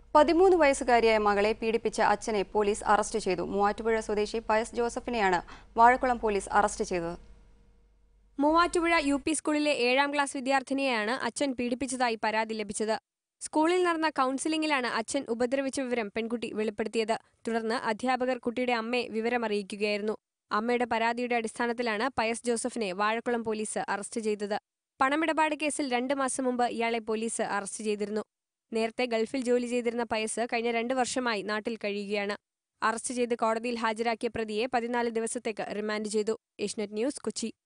പതിമൂന്ന് വയസ്സുകാരിയായ മകളെ പീഡിപ്പിച്ച അച്ഛനെ പോലീസ് അറസ്റ്റ് ചെയ്തു മൂവാറ്റുപുഴ സ്വദേശി പയസ് ജോസഫിനെയാണ് വാഴക്കുളം പോലീസ് അറസ്റ്റ് ചെയ്തത് മൂവാറ്റുപുഴ യു പി സ്കൂളിലെ ഏഴാം ക്ലാസ് വിദ്യാർത്ഥിനിയെയാണ് അച്ഛൻ പീഡിപ്പിച്ചതായി പരാതി ലഭിച്ചത് സ്കൂളിൽ നടന്ന കൗൺസിലിംഗിലാണ് അച്ഛൻ ഉപദ്രവിച്ച വിവരം പെൺകുട്ടി വെളിപ്പെടുത്തിയത് തുടർന്ന് അധ്യാപകർ കുട്ടിയുടെ അമ്മയെ വിവരമറിയിക്കുകയായിരുന്നു അമ്മയുടെ പരാതിയുടെ അടിസ്ഥാനത്തിലാണ് പയസ് ജോസഫിനെ വാഴക്കുളം പോലീസ് അറസ്റ്റ് ചെയ്തത് പണമിടപാട് കേസിൽ രണ്ട് മാസം മുമ്പ് ഇയാളെ പോലീസ് അറസ്റ്റ് ചെയ്തിരുന്നു നേരത്തെ ഗൾഫിൽ ജോലി ചെയ്തിരുന്ന പയസ് കഴിഞ്ഞ രണ്ട് വർഷമായി നാട്ടിൽ കഴിയുകയാണ് അറസ്റ്റ് ചെയ്ത് കോടതിയിൽ ഹാജരാക്കിയ പ്രതിയെ പതിനാല് ദിവസത്തേക്ക് റിമാൻഡ് ചെയ്തു ഏഷ്യനെറ്റ് ന്യൂസ് കൊച്ചി